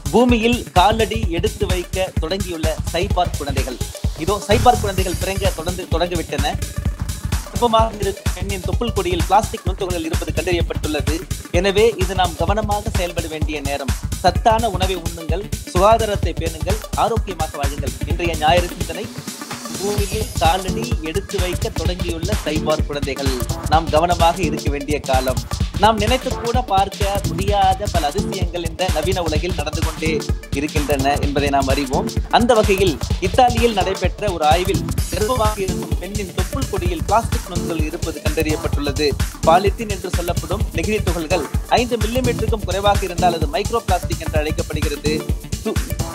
பூமியில் காலடி எடுத்து வைக்க தொடங்கியுள்ள சைபார் குழந்தைகள் இதோ சைபார் குழந்தைகள் பிறங்க தொடர்ந்து தொடங்கிவிட்டன கர்ப்பமாக இருக்கும் பெண்ணின் தொப்புள் கொடியில் பிளாஸ்டிக் நுண்துகள்கள் இருப்பது கண்டறியப்பட்டுள்ளது எனவே இது நாம் கவனமாக செயல்பட வேண்டிய நேரம் சத்தான உணவை உண்ணுங்கள் சுகாதாரத்தை பேணுங்கள் ஆரோக்கியமாக வாழுங்கள் இன்றைய ஞாயிறு சிந்தனை பூமியில் காலடி எடுத்து வைக்க தொடங்கியுள்ள சைபார் குழந்தைகள் நாம் கவனமாக இருக்க வேண்டிய காலம் நாம் நினைத்து கூட பார்க்க முடியாத பல அதிசயங்கள் இந்த நவீன உலகில் நடந்து கொண்டே இருக்கின்றன என்பதை நாம் அறிவோம் அந்த வகையில் இத்தாலியில் நடைபெற்ற ஒரு ஆய்வில் கர்ப்பமாக இருக்கும் பெண்ணின் தொப்புள் கொடியில் பிளாஸ்டிக் நுண்கள் இருப்பது கண்டறியப்பட்டுள்ளது பாலித்தீன் என்று சொல்லப்படும் நெகிழி துகள்கள் ஐந்து மில்லிமீட்டருக்கும் குறைவாக இருந்தால் அது மைக்ரோ பிளாஸ்டிக் என்று அழைக்கப்படுகிறது து-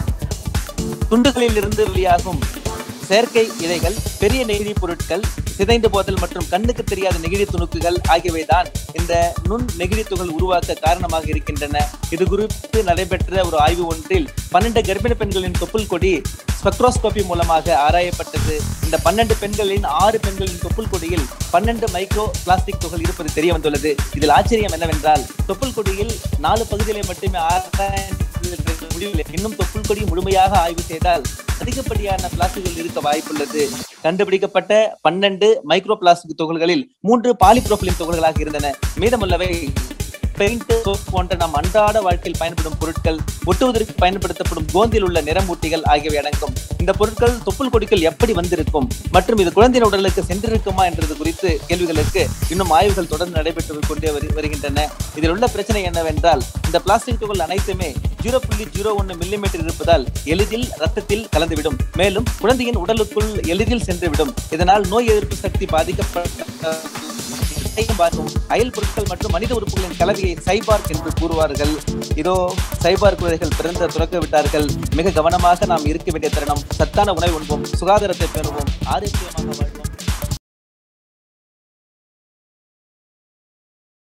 துண்டுகளில் இருந்து வெளியாகும் செயற்கை இழைகள் பெரிய நெகிழி பொருட்கள் சிதைந்து போதல் மற்றும் கண்ணுக்கு தெரியாத நெகிழி துணுக்குகள் ஆகியவைதான் இந்த நுண் நெகிழி துகள் உருவாக்க காரணமாக இருக்கின்றன இது குறித்து நடைபெற்ற ஒரு ஆய்வு ஒன்றில் பன்னெண்டு கர்ப்பிணி பெண்களின் தொப்புள் கொடி ஸ்பெக்ட்ரோஸ்கோபி மூலமாக ஆராயப்பட்டது இந்த பன்னெண்டு பெண்களின் ஆறு பெண்களின் தொப்புள் கொடியில் பன்னெண்டு மைக்ரோ பிளாஸ்டிக் துகள் இருப்பது தெரிய வந்துள்ளது இதில் ஆச்சரியம் என்னவென்றால் தொப்புள் கொடியில் நாலு பகுதிகளை மட்டுமே ஆராய்ந்து முடியவில்லை இன்னும் தொப்புள் கொடி முழுமையாக ஆய்வு செய்தால் அதிகப்படியான பிளாஸ்டிக்கள் இருக்க வாய்ப்புள்ளது கண்டுபிடிக்கப்பட்ட பன்னெண்டு மைக்ரோ பிளாஸ்டிக் துகள்களில் மூன்று பாலிப்ரோபிலின் துகள்களாக இருந்தன மீதமுள்ளவை பெயிண்ட் போன்ற நம் அன்றாட வாழ்க்கையில் பயன்படும் பொருட்கள் ஒட்டுவதற்கு பயன்படுத்தப்படும் கோந்தில் உள்ள நிறமூட்டிகள் ஆகியவை அடங்கும் இந்த பொருட்கள் தொப்புள் கொடிகள் எப்படி வந்திருக்கும் மற்றும் இது குழந்தையின் உடலுக்கு சென்றிருக்குமா என்றது குறித்து கேள்விகளுக்கு இன்னும் ஆய்வுகள் தொடர்ந்து நடைபெற்று கொண்டே வரு- வருகின்றன இதில் உள்ள பிரச்சனை என்னவென்றால் இந்த பிளாஸ்டிக் துகள் அனைத்துமே ஜீரோ புள்ளி ஜீரோ ஒன்று மில்லிமீட்டர் இருப்பதால் எளிதில் ரத்தத்தில் கலந்துவிடும் மேலும் குழந்தையின் உடலுக்குள் எளிதில் சென்றுவிடும் இதனால் நோய் எதிர்ப்பு சக்தி பாதிக்கப்பட்ட பார்க்கும் அயல் பொருட்கள் மற்றும் மனித உறுப்புகளின் கலவையை சைபார்க் என்று கூறுவார்கள் இதோ சைபார் குழந்தைகள் பிறந்த துறக்க விட்டார்கள் மிக கவனமாக நாம் இருக்க வேண்டிய தருணம் சத்தான உணவை உண்போம் சுகாதாரத்தை பெறுவோம் ஆரோக்கியமாக வாழ்வோம்